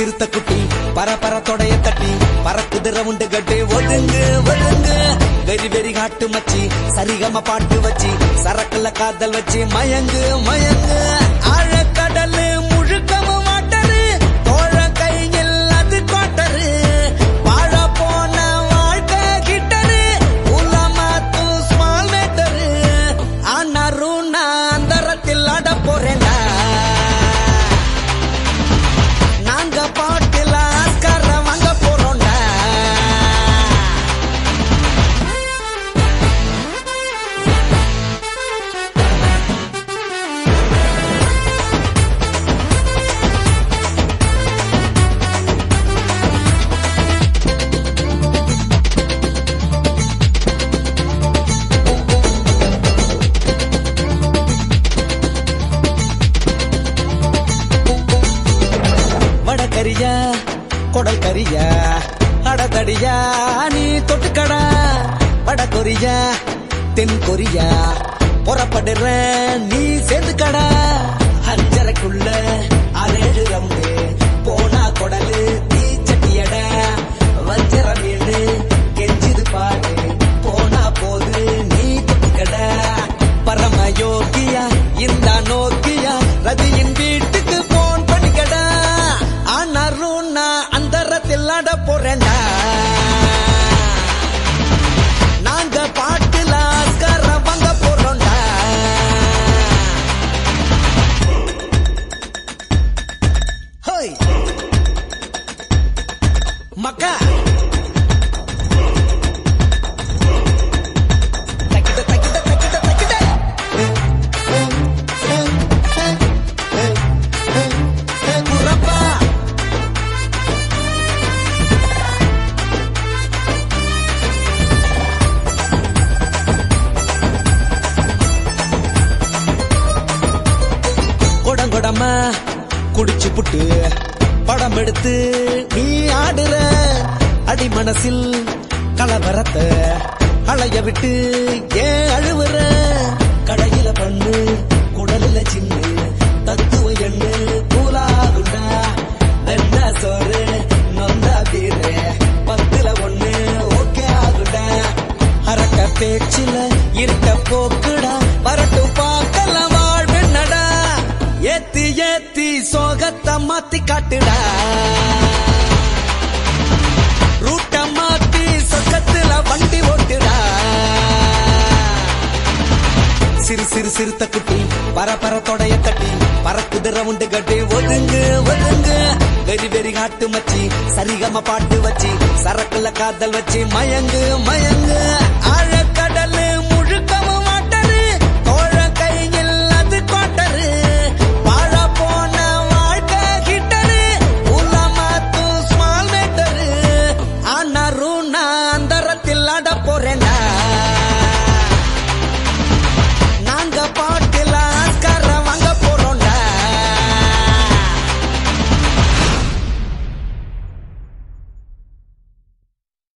சிறுத்த குட்டி பரபர தொடைய தட்டி பறக்குது ரவுண்டு கட்டு ஒதுங்கு ஒதுங்கு வெறி வெறி காட்டு மச்சி சரிகம பாட்டு வச்சு சரக்குல காதல் வச்சு மயங்கு மயங்கு ஆழக்கடல் முழுக்கவும் வாட்டரு தோழ கையில் அது கோட்டரு வாழ போன வாழ்க்கை கிட்டரு உலமாத்து ஸ்மால் மேட்டரு ஆனாரும் நான் அந்தரத்தில் ஆட போறேன்டா நாங்க பாட்டுல ஆஸ்கார வாங்க போறோம்டா வடகரியா கொடல் கரியா அடதடியா நீ தொட்டுக்கடா வட கொரியா தென் கொரியா புறப்படுற நீ சேர்ந்துக்கடா அஞ்சரைக்குள்ள அரேழு ரவுண்டு போனா கொடலு நீ சட்டியட வஞ்சர மீண்டு கெஞ்சுது பாடு போனா போது நீ தொட்டுக்கடா பரம யோகியா இந்த நோக்கியா ரதியின் வீட்டுக்கு போன் பண்ணிக்கடா ஆனாரும் நான் அந்தரத்தில் ஆட போறேன்டா நாங்க பாட்டுல ஆஸ்கார வாங்க போறோம்டா ஹோய் மக்கா தக்கிட்ட தக்கிட்ட தக்கிட்ட தக்கிட்ட குரப்பா கொடங்கொடமா குடிச்சு புட்டு படம் எடுத்து நீ ஆடுற அடி மனசில் கலவரத்தை அலைய விட்டு ஏன் அழுவுற கடையில பண்ணு குடலில சின்ன தத்துவ எண்ணு கூலாகுண்டா வெண்ண சோறு நொந்த பீரு பத்துல ஒண்ணு ஓகே ஆகுடா அரக்க பேச்சில இருக்க போக்குடா வரட்டு பார்க்கலாம் வாழ்வென்னடா ஏத்தி ஏத்தி சோகத்தை மாத்தி காட்டுடா ரூட்ட மாத்தி சொக்கத்துல வண்டி ஓட்டுடா சிறு சிறு சிறுத்த குட்டி பரபர தொடைய தட்டி பறக்குது ரவுண்டு கட்டி ஒதுங்கு ஒதுங்கு வெறி வெறி காட்டு மச்சி சரிகம பாட்டு வச்சு சரக்குல காதல் வச்சு மயங்கு மயங்கு ஆழக்க